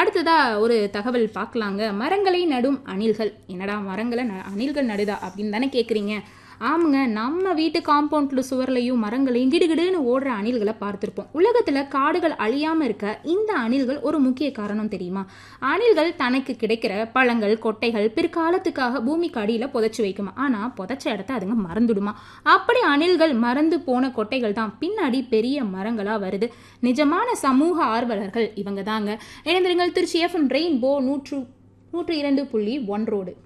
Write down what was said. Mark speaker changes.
Speaker 1: அடுத்ததா ஒரு தகவல் பார்க்கலாங்க மரங்களை நடும் அணில்கள் என்னடா மரங்களை ந- அணில்கள் நடுதா அப்படின்னு தானே கேட்குறீங்க ஆமாங்க நம்ம வீட்டு காம்பவுண்ட்ல சுவர்லையும் மரங்களையும் கிடுகிடுன்னு ஓடுற அணில்களை பார்த்துருப்போம் உலகத்துல காடுகள் அழியாம இருக்க இந்த அணில்கள் ஒரு முக்கிய காரணம் தெரியுமா அணில்கள் தனக்கு கிடைக்கிற பழங்கள் கொட்டைகள் பிற்காலத்துக்காக பூமிக்கு அடியில புதைச்சு வைக்குமா ஆனா புதைச்ச இடத்த அதுங்க மறந்துடுமா அப்படி அணில்கள் மறந்து போன கொட்டைகள் தான் பின்னாடி பெரிய மரங்களா வருது நிஜமான சமூக ஆர்வலர்கள் இவங்க தாங்க இணைந்திருங்கள் திருச்சி எஃப்எம் ரெயின்போ நூற்று நூற்று இரண்டு புள்ளி ஒன்றோடு